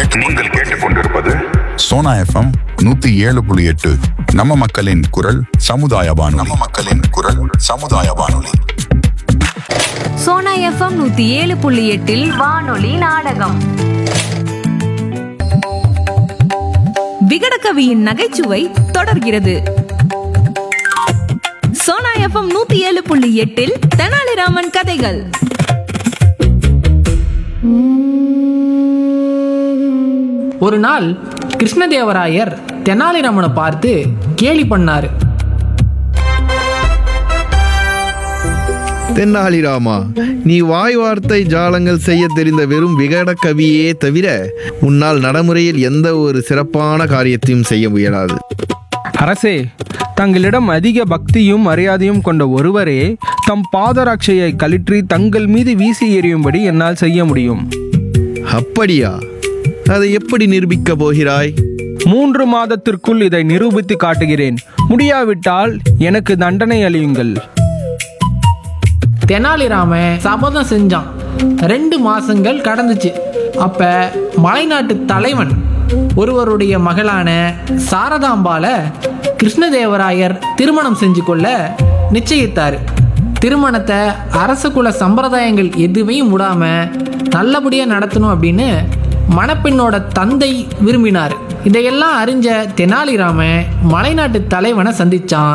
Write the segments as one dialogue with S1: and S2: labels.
S1: நீங்கள் கேட்டுக்கொண்டிருப்பது சோனா எஃப்எம் நூத்தி ஏழு புள்ளி எட்டு நம்ம மக்களின் குரல் சமுதாய வானொலி நம்ம மக்களின் குரல் சமுதாய வானொலி
S2: சோனா எஃப்எம் நூத்தி ஏழு புள்ளி எட்டில் வானொலி நாடகம் விகடகவியின் நகைச்சுவை தொடர்கிறது சோனா எஃப்எம் நூத்தி ஏழு புள்ளி எட்டில் தெனாலிராமன் கதைகள்
S3: ஒரு நாள் கிருஷ்ணதேவராயர் தெனாலிராமனை பார்த்து கேலி பண்ணாரு
S4: தென்னாலிராமா நீ வாய் வார்த்தை ஜாலங்கள் செய்ய தெரிந்த வெறும் விகட கவியே தவிர உன்னால் நடைமுறையில் எந்த ஒரு சிறப்பான காரியத்தையும் செய்ய முயலாது
S5: அரசே தங்களிடம் அதிக பக்தியும் மரியாதையும் கொண்ட ஒருவரே தம் பாதராட்சையை கழற்றி தங்கள் மீது வீசி எறியும்படி என்னால் செய்ய முடியும்
S4: அப்படியா அதை எப்படி நிரூபிக்க போகிறாய்
S5: மூன்று மாதத்திற்குள் இதை நிரூபித்து காட்டுகிறேன் முடியாவிட்டால் எனக்கு தண்டனை அளியுங்கள்
S3: தெனாலிராமன் சபதம் செஞ்சான் ரெண்டு மாசங்கள் கடந்துச்சு அப்ப மலைநாட்டு தலைவன் ஒருவருடைய மகளான சாரதாம்பால கிருஷ்ணதேவராயர் திருமணம் செஞ்சு கொள்ள நிச்சயித்தார் திருமணத்தை அரச குல சம்பிரதாயங்கள் எதுவையும் விடாம நல்லபடியா நடத்தணும் அப்படின்னு மணப்பெண்ணோட தந்தை விரும்பினார் இதையெல்லாம் அறிஞ்ச தெனாலிராமன் மலைநாட்டு தலைவனை சந்திச்சான்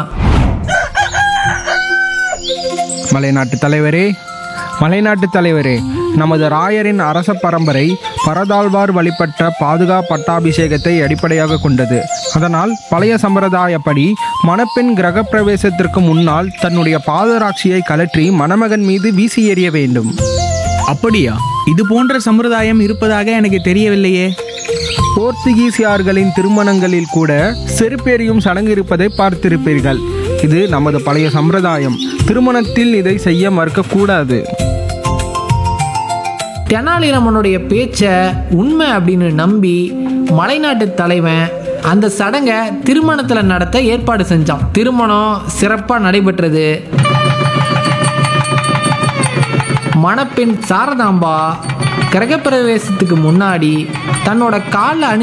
S5: மலைநாட்டு தலைவரே மலைநாட்டு தலைவரே நமது ராயரின் அரச பரம்பரை பரதாழ்வார் வழிபட்ட பாதுகா பட்டாபிஷேகத்தை அடிப்படையாக கொண்டது அதனால் பழைய சம்பிரதாயப்படி மணப்பெண் கிரகப்பிரவேசத்திற்கு முன்னால் தன்னுடைய பாதராட்சியை கழற்றி மணமகன் மீது வீசி எறிய வேண்டும்
S6: அப்படியா இது போன்ற சம்பிரதாயம் இருப்பதாக எனக்கு தெரியவில்லையே
S5: போர்த்துகீசியார்களின் திருமணங்களில் கூட செருப்பேறியும் சடங்கு இருப்பதை பார்த்திருப்பீர்கள் இது நமது பழைய சம்பிரதாயம் திருமணத்தில் இதை செய்ய மறுக்கக்கூடாது
S3: தெனாலிராமனுடைய பேச்சை உண்மை அப்படின்னு நம்பி மலைநாட்டு தலைவன் அந்த சடங்கை திருமணத்தில் நடத்த ஏற்பாடு செஞ்சான் திருமணம் சிறப்பாக நடைபெற்றது மணப்பெண் சாரதாம்பா கிரகப்பிரவேசத்துக்கு முன்னாடி தன்னோட காலில் அணி